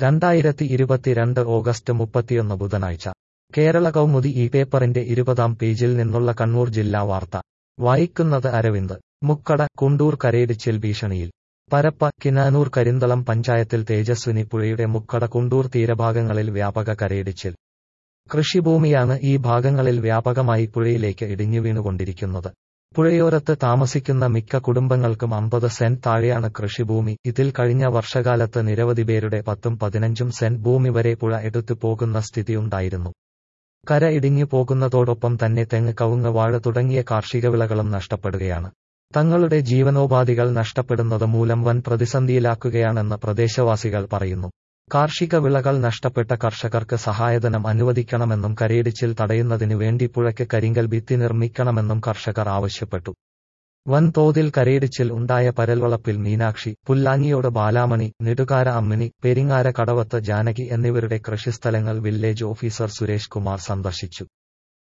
രണ്ടായിരത്തി ഇരുപത്തിരണ്ട് ഓഗസ്റ്റ് മുപ്പത്തിയൊന്ന് ബുധനാഴ്ച കേരള കൗമുദി ഈ പേപ്പറിന്റെ ഇരുപതാം പേജിൽ നിന്നുള്ള കണ്ണൂർ ജില്ലാ വാർത്ത വായിക്കുന്നത് അരവിന്ദ് മുക്കട കുണ്ടൂർ കരയിടിച്ചിൽ ഭീഷണിയിൽ പരപ്പ കിനാനൂർ കരിന്തളം പഞ്ചായത്തിൽ തേജസ്വിനി പുഴയുടെ മുക്കട കുണ്ടൂർ തീരഭാഗങ്ങളിൽ വ്യാപക കരയിടിച്ചിൽ കൃഷിഭൂമിയാണ് ഈ ഭാഗങ്ങളിൽ വ്യാപകമായി പുഴയിലേക്ക് ഇടിഞ്ഞു വീണുകൊണ്ടിരിക്കുന്നത് പുഴയോരത്ത് താമസിക്കുന്ന മിക്ക കുടുംബങ്ങൾക്കും അമ്പത് സെന്റ് താഴെയാണ് കൃഷിഭൂമി ഇതിൽ കഴിഞ്ഞ വർഷകാലത്ത് നിരവധി പേരുടെ പത്തും പതിനഞ്ചും സെന്റ് ഭൂമി വരെ പുഴ എടുത്തു പോകുന്ന സ്ഥിതിയുണ്ടായിരുന്നു കര ഇടിഞ്ഞു പോകുന്നതോടൊപ്പം തന്നെ തെങ്ങ് കവുങ്ങ് വാഴ തുടങ്ങിയ കാർഷിക വിളകളും നഷ്ടപ്പെടുകയാണ് തങ്ങളുടെ ജീവനോപാധികൾ നഷ്ടപ്പെടുന്നത് മൂലം വൻ പ്രതിസന്ധിയിലാക്കുകയാണെന്ന് പ്രദേശവാസികൾ പറയുന്നു കാർഷിക വിളകൾ നഷ്ടപ്പെട്ട കർഷകർക്ക് സഹായധനം അനുവദിക്കണമെന്നും കരയിടിച്ചിൽ തടയുന്നതിനു വേണ്ടി പുഴയ്ക്ക് കരിങ്കൽ ഭിത്തി നിർമ്മിക്കണമെന്നും കർഷകർ ആവശ്യപ്പെട്ടു വൻതോതിൽ കരയിടിച്ചിൽ ഉണ്ടായ പരൽവളപ്പിൽ മീനാക്ഷി പുല്ലാങ്ങിയോട് ബാലാമണി നെടുകാര അമ്മിണി പെരിങ്ങാര കടവത്ത് ജാനകി എന്നിവരുടെ കൃഷിസ്ഥലങ്ങൾ വില്ലേജ് ഓഫീസർ സുരേഷ് കുമാർ സന്ദർശിച്ചു